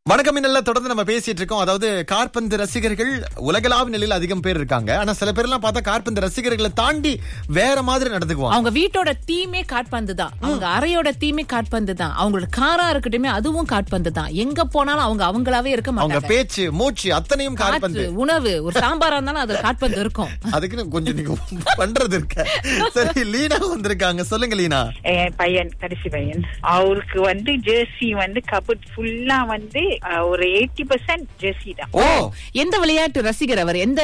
வணக்கம் இன்னல்ல தொடர்ந்து நம்ம பேசிட்டு இருக்கோம் அதாவது கார்பந்து ரசிகர்கள் உலகளாவிய நிலையில் அதிகம் பேர் இருக்காங்க ஆனா சில பேர் எல்லாம் பார்த்தா கார்பந்து ரசிகர்களை தாண்டி வேற மாதிரி நடந்துக்குவாங்க அவங்க வீட்டோட தீமே காட்பந்து தான் அவங்க அறையோட தீமே காட்பந்து தான் அவங்களோட காரா இருக்கட்டுமே அதுவும் காட்பந்து தான் எங்க போனாலும் அவங்க அவங்களாவே இருக்க அவங்க மாட்டாங்க பேச்சு மூச்சு அத்தனையும் கார்பந்து காற்று, உணவு ஒரு சாம்பாரா இருந்தாலும் அது காட்பந்து இருக்கும் அதுக்குன்னு கொஞ்சம் நீங்க பண்றது இருக்க சரி லீனா வந்திருக்காங்க சொல்லுங்க லீனா என் பையன் கடைசி பையன் அவருக்கு வந்து ஜெர்சி வந்து கபட் ஃபுல்லா வந்து அஹ், ஒரு எயிட்டி பர்சன்ட் ஜெர்சி தான் ஓ எந்த விளையாட்டு ரசிகர் அவர் எந்த